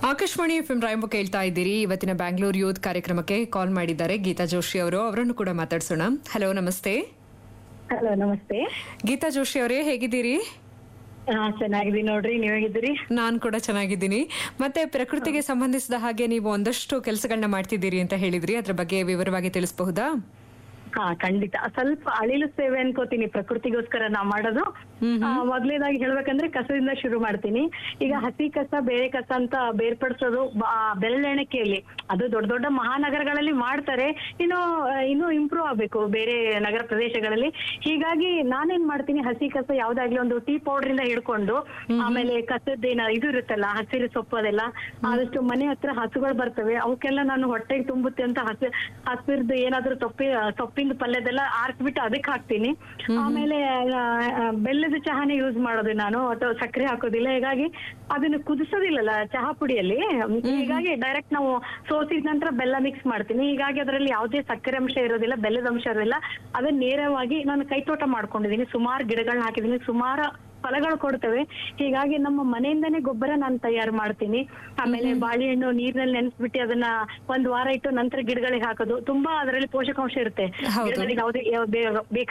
Akashvani F M ರಾಯಂಬ ಕೇಳ್ತಾ ಇದ್ದೀರಿ ಇವತ್ತಿನ ಬ್ಯಾಂಗ್ಳೂರ್ ಯೂತ್ ಕಾರ್ಯಕ್ರಮಕ್ಕೆ ಕಾಲ್ ಮಾಡಿದ್ದಾರೆ ಗೀತಾ ಜೋಶಿ ಅವರು ಅವರನ್ನು ಕೂಡ ಮಾತಾಡ್ಸೋಣ ಹಲೋ ನಮಸ್ತೆ ಹಲೋ ನಮಸ್ತೆ ಗೀತಾ ಜೋಶಿ ಅವರೇ ಹೇಗಿದ್ದೀರಿ ಹಾ ಚೆನ್ನಾಗಿದ್ದೀನಿ ನೋಡ್ರಿ ನೀವ್ ಹೇಗಿದ್ದೀರಿ ನಾನು ಕೂಡ ಚೆನ್ನಾಗಿದ್ದೀನಿ ಮತ್ತೆ ಪ್ರಕೃತಿಗೆ ಸಂಬಂಧಿಸಿದ ಹಾಗೆ ನೀವು ಒಂದಷ್ಟು ಕೆಲಸಗಳನ್ನ ಮಾಡ್ತಿದ್ದೀರಿ ಅಂತ ಹೇಳಿದ್ರಿ ಅದ್ರ ಬಗ್ಗೆ ವಿವರವಾಗಿ ತಿಳಿಸಬಹುದಾ ಹಾ ಖಂಡಿತ ಸ್ವಲ್ಪ ಅಳಿಲು ಸೇವೆ ಅನ್ಕೋತೀನಿ ಪ್ರಕೃತಿಗೋಸ್ಕರ ನಾ ಮಾಡೋದು ಆ, ಮೊದ್ಲನೇದಾಗಿ ಹೇಳ್ಬೇಕಂದ್ರೆ ಕಸದಿಂದ ಶುರು ಮಾಡ್ತೀನಿ ಈಗ ಹಸಿ ಕಸ ಬೇರೆ ಕಸ ಅಂತ ಬೇರ್ಪಡಿಸೋದು ಬ- ಆ, ಬೆರಳೆಣಿಕೆಯಲ್ಲಿ ಅದು ದೊಡ್ಡ ದೊಡ್ಡ ಮಹಾನಗರಗಳಲ್ಲಿ ಮಾಡ್ತಾರೆ ಇನ್ನು ಆ, ಇನ್ನೂ ಇಂಪ್ರೂವ್ ಆಗ್ಬೇಕು ಬೇರೆ ನಗರ ಪ್ರದೇಶಗಳಲ್ಲಿ ಹೀಗಾಗಿ ನಾನೇನ್ ಮಾಡ್ತೀನಿ ಹಸಿ ಕಸ ಯಾವ್ದಾಗ್ಲಿ ಒಂದು ಟೀ ಪೌಡರ್ ಇಂದ ಹಿಡ್ಕೊಂಡು ಆಮೇಲೆ ಕಸದ್ದೇನ ಇದು ಇರುತ್ತಲ್ಲ ಹಸಿರು ಸೊಪ್ಪು ಅದೆಲ್ಲ ಆದಷ್ಟು ಮನೆ ಹತ್ರ ಹಸುಗಳು ಬರ್ತವೆ ಅವಕ್ಕೆಲ್ಲ ನಾನು ಹೊಟ್ಟೆಗೆ ತುಂಬುತ್ತೆ ಅಂತ ಹಸಿ ಹಸಿರ್ದು ಏನಾದ್ರೂ ಸೊಪ್ಪಿ ಸೊಪ್ಪಿನ ಪಲ್ಯದೆಲ್ಲ ಆರ್ಸ್ಬಿಟ್ಟು ಅದಕ್ಕೆ ಹಾಕ್ತೀನಿ ಆಮೇಲೆ ಆ, ಆ, ಬೆಲ್ಲದ ಚಹಾನೇ ಯೂಸ್ ಮಾಡೋದು ನಾನು ಅಥವಾ ಸಕ್ಕರೆ ಹಾಕೋದಿಲ್ಲ ಹೀಗಾಗಿ ಅದನ್ನ ಕುದಿಸೋದಿಲ್ಲಲ್ಲ ಚಹಾ ಪುಡಿಯಲ್ಲಿ ಹೀಗಾಗಿ ಡೈರೆಕ್ಟ್ ನಾವು ಸೋಸಿದ ನಂತರ ಬೆಲ್ಲ ಮಿಕ್ಸ್ ಮಾಡ್ತೀನಿ ಹೀಗಾಗಿ ಅದರಲ್ಲಿ ಯಾವುದೇ ಸಕ್ಕರೆ ಅಂಶ ಇರೋದಿಲ್ಲ ಬೆಲ್ಲದ ಅಂಶ ಇರೋದಿಲ್ಲ ಅದನ್ನ ನೇರವಾಗಿ ನಾನು ಕೈತೋಟ ಮಾಡ್ಕೊಂಡಿದ್ದೀನಿ ಸುಮಾರು ಗಿಡಗಳನ್ನ ಹಾಕಿದ್ದೀನಿ ಸುಮಾರು ಫಲಗಳು ಕೊಡ್ತವೆ ಹೀಗಾಗಿ ನಮ್ಮ ಮನೆಯಿಂದನೇ ಗೊಬ್ಬರ ನಾನು ತಯಾರು ಮಾಡ್ತೀನಿ ಆಮೇಲೆ ಬಾಳೆಹಣ್ಣು ನೀರಿನಲ್ಲಿ ನೆನೆಸ್ಬಿಟ್ಟು ಅದನ್ನ ಒಂದ್ ವಾರ ಇಟ್ಟು ನಂತರ ಗಿಡಗಳಿಗೆ ಹಾಕೋದು ತುಂಬಾ ಅದರಲ್ಲಿ ಪೋಷಕಾಂಶ ಇರುತ್ತೆ ಹೌದು. ಗಿಡಗಳಿಗೆ ಯಾವುದೇ ಯಾವ- ಬೇ-